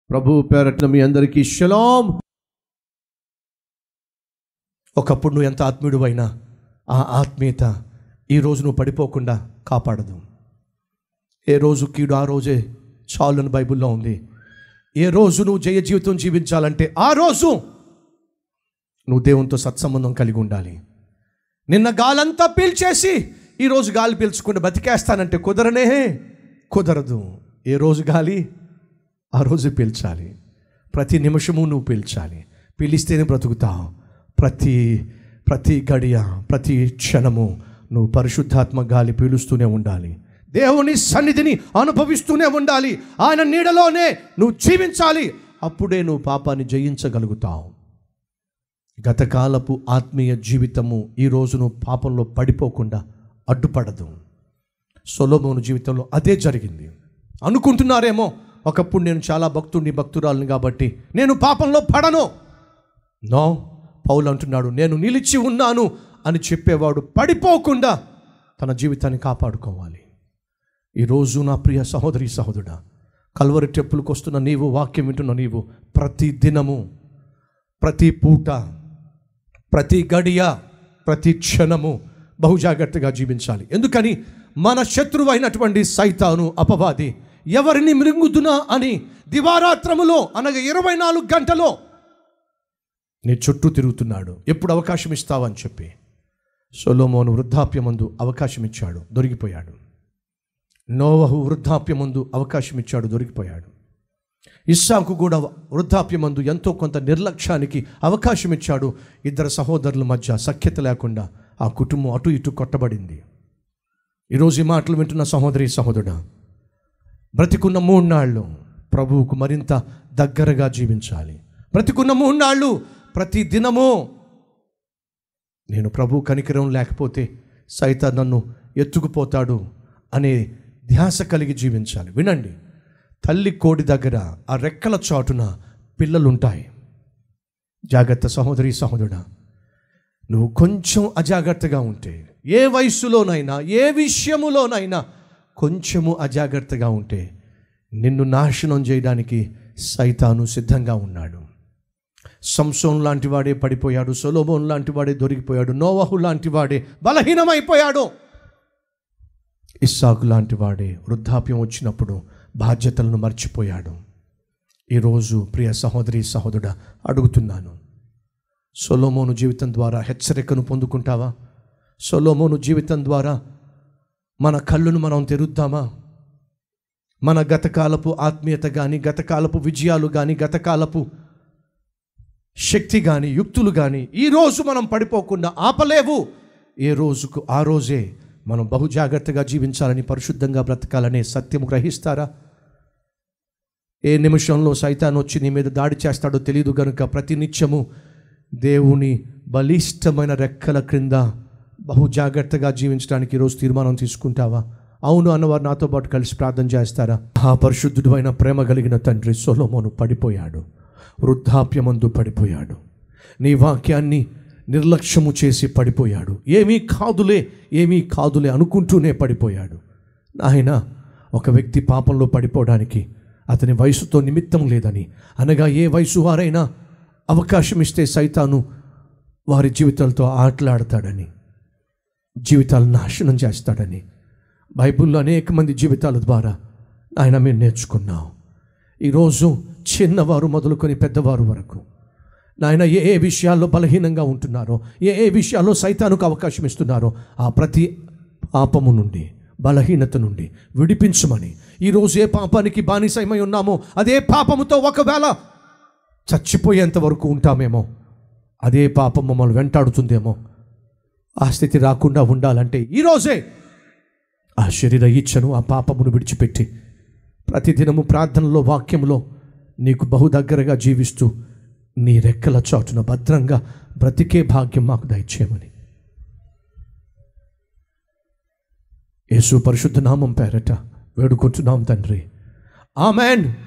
ప్రభు పేరట్న మీ అందరికీ షలాం ఒకప్పుడు నువ్వు ఎంత ఆత్మీయుడు అయినా ఆ ఆత్మీయత ఈ రోజు నువ్వు పడిపోకుండా కాపాడదు ఏ రోజు కీడు ఆ రోజే చాలు అని బైబిల్లో ఉంది ఏ రోజు నువ్వు జయ జీవితం జీవించాలంటే ఆ రోజు నువ్వు దేవునితో సత్సంబంధం కలిగి ఉండాలి నిన్న గాలంతా పీల్చేసి ఈరోజు గాలి పీల్చుకుంటే బతికేస్తానంటే కుదరనే కుదరదు ఏ రోజు గాలి ఆ రోజు పీల్చాలి ప్రతి నిమిషము నువ్వు పీల్చాలి పీలిస్తేనే బ్రతుకుతావు ప్రతి ప్రతి గడియ ప్రతి క్షణము నువ్వు పరిశుద్ధాత్మ గాలి పీలుస్తూనే ఉండాలి దేవుని సన్నిధిని అనుభవిస్తూనే ఉండాలి ఆయన నీడలోనే నువ్వు జీవించాలి అప్పుడే నువ్వు పాపాన్ని జయించగలుగుతావు గతకాలపు ఆత్మీయ జీవితము ఈ రోజు నువ్వు పాపంలో పడిపోకుండా అడ్డుపడదు సొలోమోను జీవితంలో అదే జరిగింది అనుకుంటున్నారేమో ఒకప్పుడు నేను చాలా భక్తుడిని భక్తురాలని కాబట్టి నేను పాపంలో పడను నో పౌలు అంటున్నాడు నేను నిలిచి ఉన్నాను అని చెప్పేవాడు పడిపోకుండా తన జీవితాన్ని కాపాడుకోవాలి ఈరోజు నా ప్రియ సహోదరి సహోదరుడా కల్వరి టెప్పులకు వస్తున్న నీవు వాక్యం వింటున్న నీవు ప్రతి దినము ప్రతి పూట ప్రతి గడియ ప్రతి క్షణము బహుజాగ్రత్తగా జీవించాలి ఎందుకని మన శత్రువు అయినటువంటి సైతాను అపవాది ఎవరిని మృంగుదునా అని దివారాత్రములో అనగా ఇరవై నాలుగు గంటలో నీ చుట్టూ తిరుగుతున్నాడు ఎప్పుడు అవకాశం ఇస్తావని చెప్పి సొలోమోను వృద్ధాప్యమందు అవకాశం ఇచ్చాడు దొరికిపోయాడు నోవహు వృద్ధాప్యమందు అవకాశం ఇచ్చాడు దొరికిపోయాడు ఇస్సాకు కూడా వృద్ధాప్యమందు ఎంతో కొంత నిర్లక్ష్యానికి అవకాశం ఇచ్చాడు ఇద్దరు సహోదరుల మధ్య సఖ్యత లేకుండా ఆ కుటుంబం అటు ఇటు కొట్టబడింది ఈరోజు ఈ మాటలు వింటున్న సహోదరి సహోదరుడా బ్రతికున్న మూడు నాళ్ళు ప్రభువుకు మరింత దగ్గరగా జీవించాలి బ్రతికున్న మూడు నాళ్ళు ప్రతి దినము నేను ప్రభు కనికరం లేకపోతే సైతం నన్ను ఎత్తుకుపోతాడు అనే ధ్యాస కలిగి జీవించాలి వినండి తల్లి కోడి దగ్గర ఆ రెక్కల చాటున పిల్లలుంటాయి జాగ్రత్త సహోదరి సహోదరుడా నువ్వు కొంచెం అజాగ్రత్తగా ఉంటే ఏ వయస్సులోనైనా ఏ విషయములోనైనా కొంచెము అజాగ్రత్తగా ఉంటే నిన్ను నాశనం చేయడానికి సైతాను సిద్ధంగా ఉన్నాడు సంసోన్ లాంటి వాడే పడిపోయాడు సొలోబోన్ లాంటి వాడే దొరికిపోయాడు నోవహు లాంటి వాడే బలహీనమైపోయాడు ఇస్సాకు లాంటి వాడే వృద్ధాప్యం వచ్చినప్పుడు బాధ్యతలను మర్చిపోయాడు ఈరోజు ప్రియ సహోదరి సహోదరుడా అడుగుతున్నాను సొలోమోను జీవితం ద్వారా హెచ్చరికను పొందుకుంటావా సొలోమోను జీవితం ద్వారా మన కళ్ళును మనం తెరుద్దామా మన గతకాలపు ఆత్మీయత కానీ గతకాలపు విజయాలు కానీ గతకాలపు శక్తి కానీ యుక్తులు కానీ ఈరోజు మనం పడిపోకుండా ఆపలేవు ఏ రోజుకు ఆ రోజే మనం బహు జాగ్రత్తగా జీవించాలని పరిశుద్ధంగా బ్రతకాలనే సత్యం గ్రహిస్తారా ఏ నిమిషంలో సైతాన్ వచ్చి నీ మీద దాడి చేస్తాడో తెలియదు గనుక ప్రతి నిత్యము దేవుని బలిష్టమైన రెక్కల క్రింద బహు జాగ్రత్తగా జీవించడానికి ఈరోజు తీర్మానం తీసుకుంటావా అవును అన్నవారు నాతో పాటు కలిసి ప్రార్థన చేస్తారా ఆ పరిశుద్ధుడు అయిన ప్రేమ కలిగిన తండ్రి సొలోమోను పడిపోయాడు వృద్ధాప్యమందు పడిపోయాడు నీ వాక్యాన్ని నిర్లక్ష్యము చేసి పడిపోయాడు ఏమీ కాదులే ఏమీ కాదులే అనుకుంటూనే పడిపోయాడు ఆయన ఒక వ్యక్తి పాపంలో పడిపోవడానికి అతని వయసుతో నిమిత్తం లేదని అనగా ఏ వయసు వారైనా అవకాశం ఇస్తే సైతాను వారి జీవితాలతో ఆటలాడతాడని జీవితాలను నాశనం చేస్తాడని బైబిల్లో అనేక మంది జీవితాల ద్వారా ఆయన మేము నేర్చుకున్నాం ఈరోజు చిన్నవారు మొదలుకొని పెద్దవారు వరకు నాయన ఏ ఏ విషయాల్లో బలహీనంగా ఉంటున్నారో ఏ ఏ విషయాల్లో సైతానికి అవకాశం ఇస్తున్నారో ఆ ప్రతి పాపము నుండి బలహీనత నుండి విడిపించమని ఈరోజు ఏ పాపానికి బానిసమై ఉన్నామో అదే పాపముతో ఒకవేళ చచ్చిపోయేంత వరకు ఉంటామేమో అదే పాపం మమ్మల్ని వెంటాడుతుందేమో ఆ స్థితి రాకుండా ఉండాలంటే ఈరోజే ఆ శరీర ఇచ్చను ఆ పాపమును విడిచిపెట్టి ప్రతిదినము ప్రార్థనలో వాక్యంలో నీకు బహు దగ్గరగా జీవిస్తూ నీ రెక్కల చాటున భద్రంగా బ్రతికే భాగ్యం మాకు దయచేయమని యేసు పరిశుద్ధ నామం పేరట వేడుకుంటున్నాం తండ్రి ఆమెన్